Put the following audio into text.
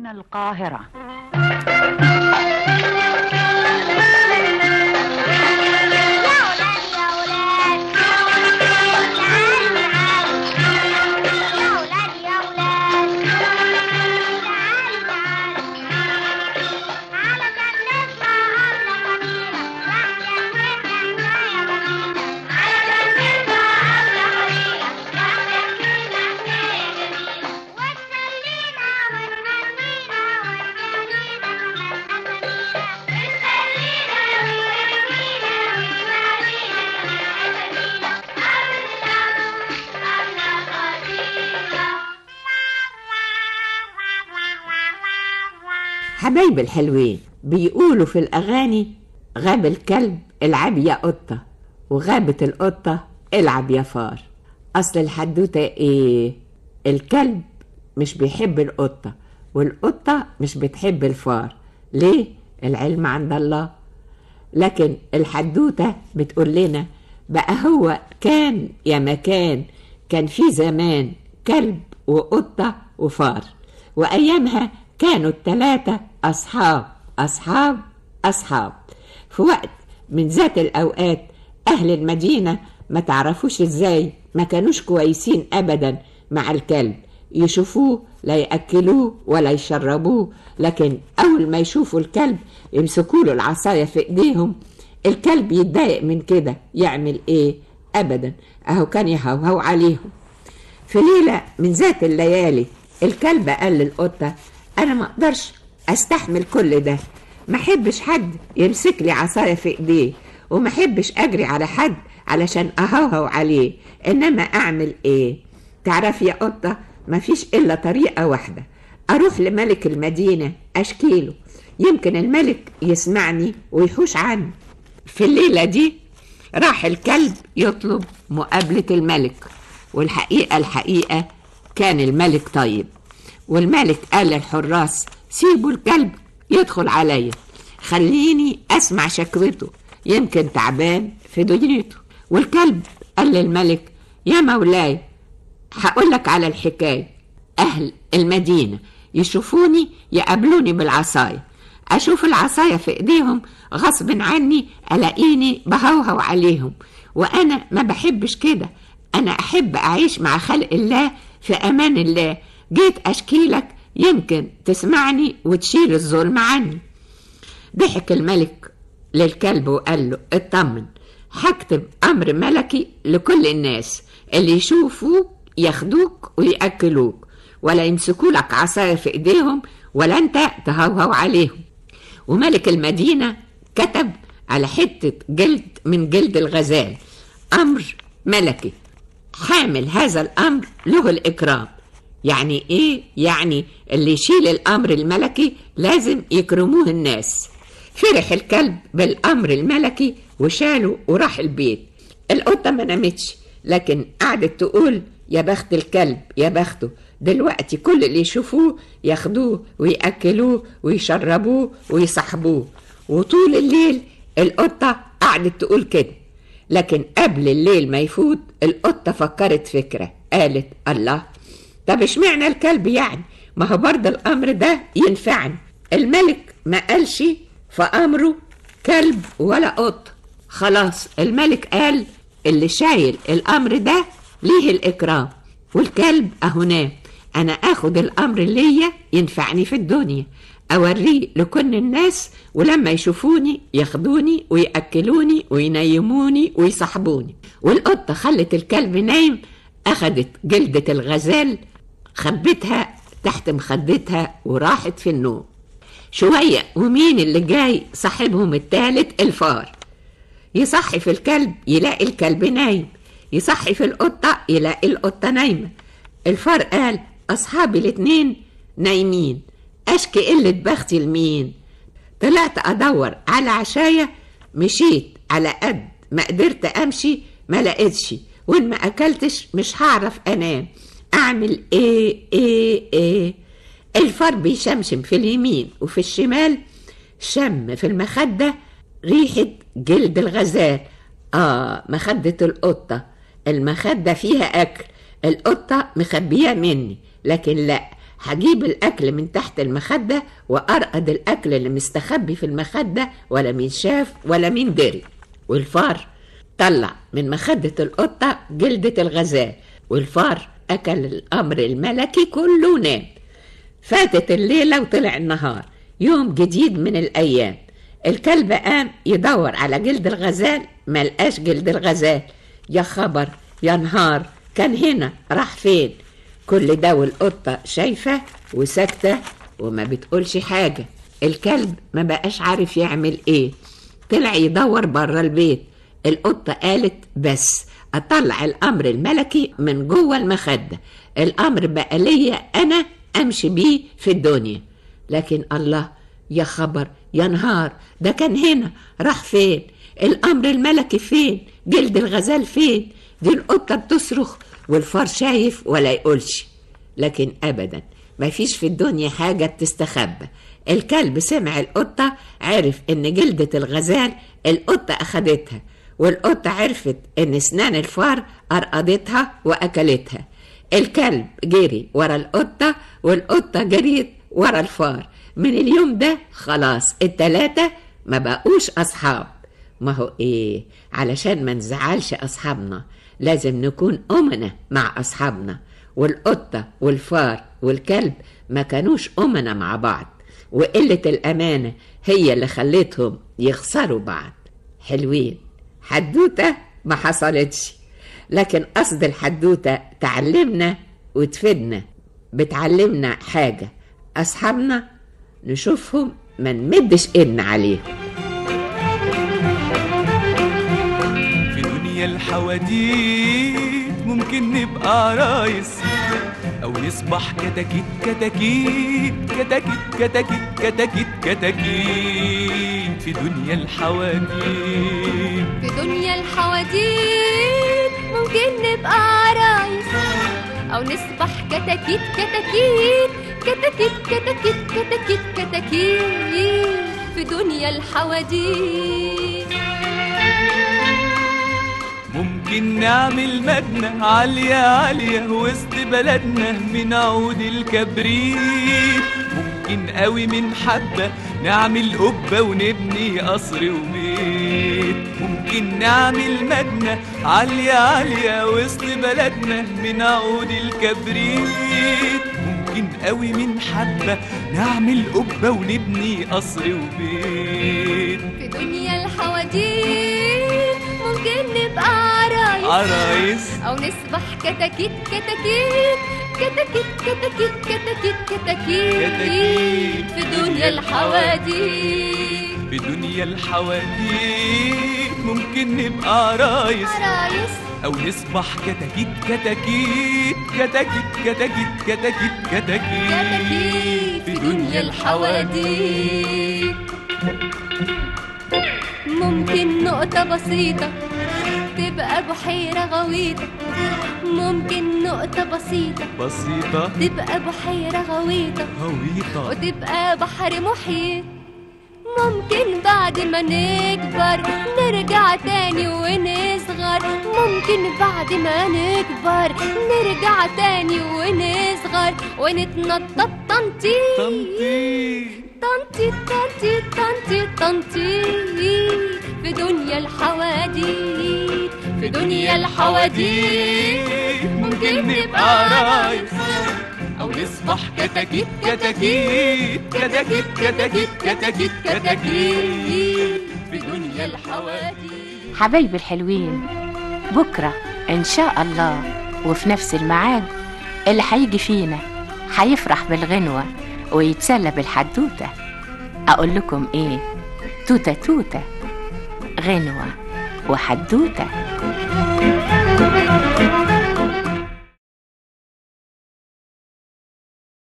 هنا القاهرة حبايب الحلوين بيقولوا في الأغاني غاب الكلب العب يا قطة وغابت القطة العب يا فار أصل الحدوتة إيه؟ الكلب مش بيحب القطة والقطة مش بتحب الفار ليه؟ العلم عند الله لكن الحدوتة بتقول لنا بقى هو كان يا مكان كان في زمان كلب وقطة وفار وأيامها كانوا التلاتة أصحاب أصحاب أصحاب في وقت من ذات الأوقات أهل المدينة ما تعرفوش إزاي ما كانوش كويسين أبدا مع الكلب يشوفوه لا يأكلوه ولا يشربوه لكن أول ما يشوفوا الكلب يمسكوا له العصاية في إيديهم الكلب يتضايق من كده يعمل إيه أبدا أهو كان يهوهو عليهم في ليلة من ذات الليالي الكلب قال للقطة أنا ما أقدرش أستحمل كل ده ما أحبش حد يمسك لي عصاية في إيديه وما أحبش أجري على حد علشان أهوهو عليه إنما أعمل إيه تعرف يا قطة مفيش إلا طريقة واحدة أروح لملك المدينة أشكيله يمكن الملك يسمعني ويحوش عني في الليلة دي راح الكلب يطلب مقابلة الملك والحقيقة الحقيقة كان الملك طيب والملك قال للحراس سيبوا الكلب يدخل عليا خليني أسمع شكوته يمكن تعبان في دنيته والكلب قال للملك يا مولاي هقول لك على الحكاية أهل المدينة يشوفوني يقابلوني بالعصاية أشوف العصاية في إيديهم غصب عني ألاقيني بهوهو عليهم وأنا ما بحبش كده أنا أحب أعيش مع خلق الله في أمان الله جيت أشكيلك يمكن تسمعني وتشيل الظلم عني ضحك الملك للكلب وقال له اطمن هكتب أمر ملكي لكل الناس اللي يشوفوك ياخدوك ويأكلوك ولا يمسكوا لك عصاية في إيديهم ولا أنت تهوهو عليهم وملك المدينة كتب على حتة جلد من جلد الغزال أمر ملكي حامل هذا الأمر له الإكرام يعني إيه؟ يعني اللي يشيل الأمر الملكي لازم يكرموه الناس فرح الكلب بالأمر الملكي وشاله وراح البيت القطة ما نامتش لكن قعدت تقول يا بخت الكلب يا بخته دلوقتي كل اللي يشوفوه ياخدوه ويأكلوه ويشربوه ويصاحبوه وطول الليل القطة قعدت تقول كده لكن قبل الليل ما يفوت القطة فكرت فكرة قالت الله طب اشمعنى الكلب يعني ما هو برضه الأمر ده ينفعني الملك ما قالش في أمره كلب ولا قط خلاص الملك قال اللي شايل الأمر ده ليه الإكرام والكلب أهو نام أنا آخد الأمر ليا ينفعني في الدنيا أوريه لكل الناس ولما يشوفوني ياخدوني ويأكلوني وينيموني ويصاحبوني والقطة خلت الكلب نايم أخدت جلدة الغزال خبتها تحت مخدتها وراحت في النوم شوية ومين اللي جاي صاحبهم التالت الفار يصحي في الكلب يلاقي الكلب نايم يصحي في القطة يلاقي القطة نايمة الفار قال أصحابي الاتنين نايمين أشكي قلة بختي لمين طلعت أدور على عشاية مشيت على قد ما قدرت أمشي ما لقيتش وإن ما أكلتش مش هعرف أنام أعمل إيه إيه إيه الفار بيشمشم في اليمين وفي الشمال شم في المخدة ريحة جلد الغزال آه مخدة القطة المخدة فيها أكل القطة مخبية مني لكن لا هجيب الأكل من تحت المخدة وأرقد الأكل اللي مستخبي في المخدة ولا مين شاف ولا مين دري والفار طلع من مخدة القطة جلدة الغزال والفار أكل الأمر الملكي كله ونام فاتت الليلة وطلع النهار يوم جديد من الأيام الكلب قام يدور على جلد الغزال ملقاش جلد الغزال يا خبر يا نهار كان هنا راح فين كل ده والقطة شايفة وساكتة وما بتقولش حاجة الكلب ما بقاش عارف يعمل ايه طلع يدور بره البيت القطة قالت بس أطلع الأمر الملكي من جوه المخدة الأمر بقى ليا أنا أمشي بيه في الدنيا لكن الله يا خبر يا نهار ده كان هنا راح فين الأمر الملكي فين جلد الغزال فين دي القطة بتصرخ والفار شايف ولا يقولش لكن أبدا ما فيش في الدنيا حاجة بتستخبى الكلب سمع القطة عرف إن جلدة الغزال القطة أخدتها والقطة عرفت إن أسنان الفار أرقدتها وأكلتها الكلب جري ورا القطة والقطة جريت ورا الفار من اليوم ده خلاص التلاتة ما بقوش أصحاب ما هو إيه علشان ما نزعلش أصحابنا لازم نكون أمنا مع أصحابنا والقطة والفار والكلب ما كانوش أمنا مع بعض وقلة الأمانة هي اللي خلتهم يخسروا بعض حلوين حدوتة ما حصلتش لكن قصد الحدوتة تعلمنا وتفيدنا بتعلمنا حاجة أصحابنا نشوفهم ما نمدش إيدنا عليهم في دنيا الحواديت ممكن نبقى عرايس او نصبح كتاكيت كتاكيت كتاكيت كتاكيت كتاكيت كتاكيت في دنيا الحواديت في دنيا الحواديت ممكن نبقى عرايس أو نصبح كتاكيت كتاكيت كتاكيت كتاكيت كتاكيت كتاكيت في دنيا الحواديت ممكن نعمل مبنى عالية عالية وسط بلدنا من عود الكبريت ممكن قوي من حبة نعمل قبة ونبني قصر وبيت ممكن نعمل مبنى عالية عالية وسط بلدنا من عود الكبريت ممكن قوي من حبة نعمل قبة ونبني قصر وبيت في دنيا الحواديت ممكن نبقى عرايس عرايس أو نصبح كتاكيت كتاكيت كتاكيت كتاكيت كتاكيت كتاكيت كتاكيت في دنيا الحواديت بدنيا الحواديت ممكن نبقى عرايس عرايس او نصبح كتاكيت كتاكيت كتاكيت كتاكيت كتاكيت كتاكيت كتاكيت في دنيا الحواديت ممكن نقطة بسيطة تبقى بحيرة غويطة ممكن نقطة بسيطة بسيطة تبقى بحيرة غويطة غويطة وتبقى بحر محيط ممكن بعد ما نكبر نرجع تاني ونصغر ممكن بعد ما نكبر نرجع تاني ونصغر ونتنطط تنطيط تنطيط تنطيط تنطيط تنطيط تنطيط في دنيا الحواديت في دنيا الحواديت ممكن نبقى عرايس او نصبح كتاكيت كتاكيت كتاكيت كتاكيت كتاكيت كتاكيت في دنيا الحواديت حبايبي الحلوين بكرة إن شاء الله وفي نفس الميعاد اللي هيجي فينا هيفرح بالغنوة ويتسلى بالحدوتة أقول لكم إيه توتة توتة غنوة وحدوتة